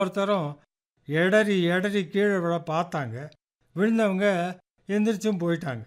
ஒருத்தரும் எடறி எடறி கீழே விழ பார்த்தாங்க விழுந்தவங்க எந்திரிச்சும் போயிட்டாங்க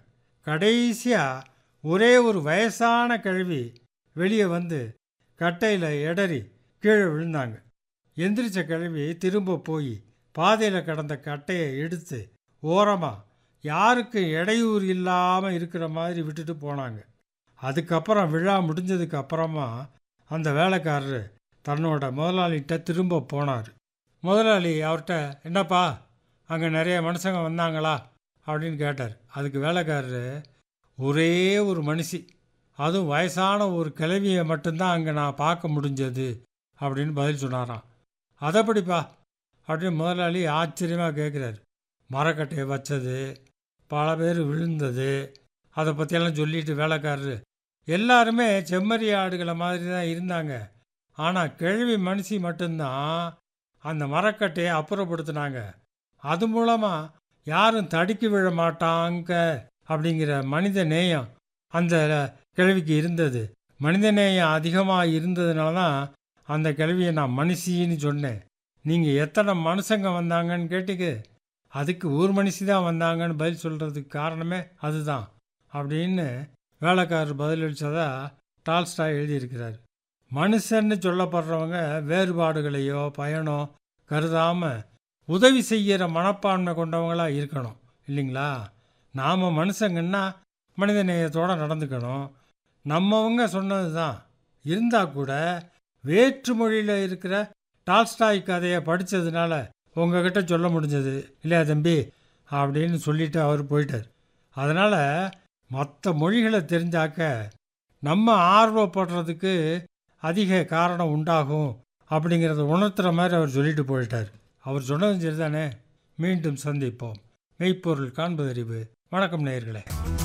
கடைசியாக ஒரே ஒரு வயசான கிழவி வெளியே வந்து கட்டையில் எடறி கீழே விழுந்தாங்க எந்திரிச்ச கிழவி திரும்ப போய் பாதையில் கிடந்த கட்டையை எடுத்து ஓரமாக யாருக்கு இடையூறு இல்லாமல் இருக்கிற மாதிரி விட்டுட்டு போனாங்க அதுக்கப்புறம் விழா முடிஞ்சதுக்கு அப்புறமா அந்த வேலைக்காரரு தன்னோட முதலாளிகிட்ட திரும்ப போனார் முதலாளி அவர்கிட்ட என்னப்பா அங்கே நிறைய மனுஷங்க வந்தாங்களா அப்படின்னு கேட்டார் அதுக்கு வேலைக்காரரு ஒரே ஒரு மனுஷி அதுவும் வயசான ஒரு கிழவியை மட்டும்தான் அங்கே நான் பார்க்க முடிஞ்சது அப்படின்னு பதில் சொன்னாராம் அதைப்படிப்பா அப்படின்னு முதலாளி ஆச்சரியமாக கேட்குறாரு மரக்கட்டையை வச்சது பல பேர் விழுந்தது அதை பற்றியெல்லாம் சொல்லிட்டு வேலைக்காரரு எல்லாருமே செம்மறி ஆடுகளை மாதிரி தான் இருந்தாங்க ஆனால் கிழவி மனுஷி மட்டும்தான் அந்த மரக்கட்டையை அப்புறப்படுத்தினாங்க அது மூலமாக யாரும் தடுக்கி விழ மாட்டாங்க அப்படிங்கிற மனித நேயம் அந்த கிழவிக்கு இருந்தது மனித நேயம் அதிகமாக இருந்ததுனால தான் அந்த கிழவியை நான் மனுஷின்னு சொன்னேன் நீங்கள் எத்தனை மனுஷங்க வந்தாங்கன்னு கேட்டுக்கு அதுக்கு ஒரு மனுஷி தான் வந்தாங்கன்னு பதில் சொல்கிறதுக்கு காரணமே அதுதான் அப்படின்னு வேலைக்காரர் பதிலளித்ததா டால்ஸ்டாய் எழுதியிருக்கிறார் மனுஷன்னு சொல்லப்படுறவங்க வேறுபாடுகளையோ பயனோ கருதாமல் உதவி செய்கிற மனப்பான்மை கொண்டவங்களாக இருக்கணும் இல்லைங்களா நாம் மனுஷங்கன்னா மனித நேயத்தோடு நடந்துக்கணும் நம்மவங்க சொன்னது தான் இருந்தால் கூட வேற்று மொழியில் இருக்கிற டால்ஸ்டாய் கதையை படித்ததுனால உங்ககிட்ட சொல்ல முடிஞ்சது இல்லையா தம்பி அப்படின்னு சொல்லிட்டு அவர் போயிட்டார் அதனால் மற்ற மொழிகளை தெரிஞ்சாக்க நம்ம ஆர்வப்படுறதுக்கு அதிக காரணம் உண்டாகும் அப்படிங்கிறத உணர்த்துற மாதிரி அவர் சொல்லிட்டு போயிட்டார் அவர் சொன்னதும் சரிதானே மீண்டும் சந்திப்போம் மெய்ப்பொருள் காண்பதறிவு வணக்கம் நேயர்களே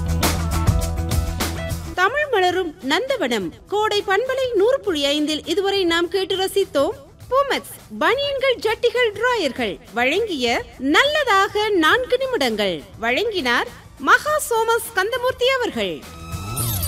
தமிழ் மலரும் நந்தவனம் கோடை பண்பலை நூறு புள்ளி ஐந்தில் இதுவரை நாம் கேட்டு ரசித்தோம் பூமெக்ஸ் பனியன்கள் ஜட்டிகள் டிராயர்கள் வழங்கிய நல்லதாக நான்கு நிமிடங்கள் வழங்கினார் மகா சோமஸ் கந்தமூர்த்தி அவர்கள்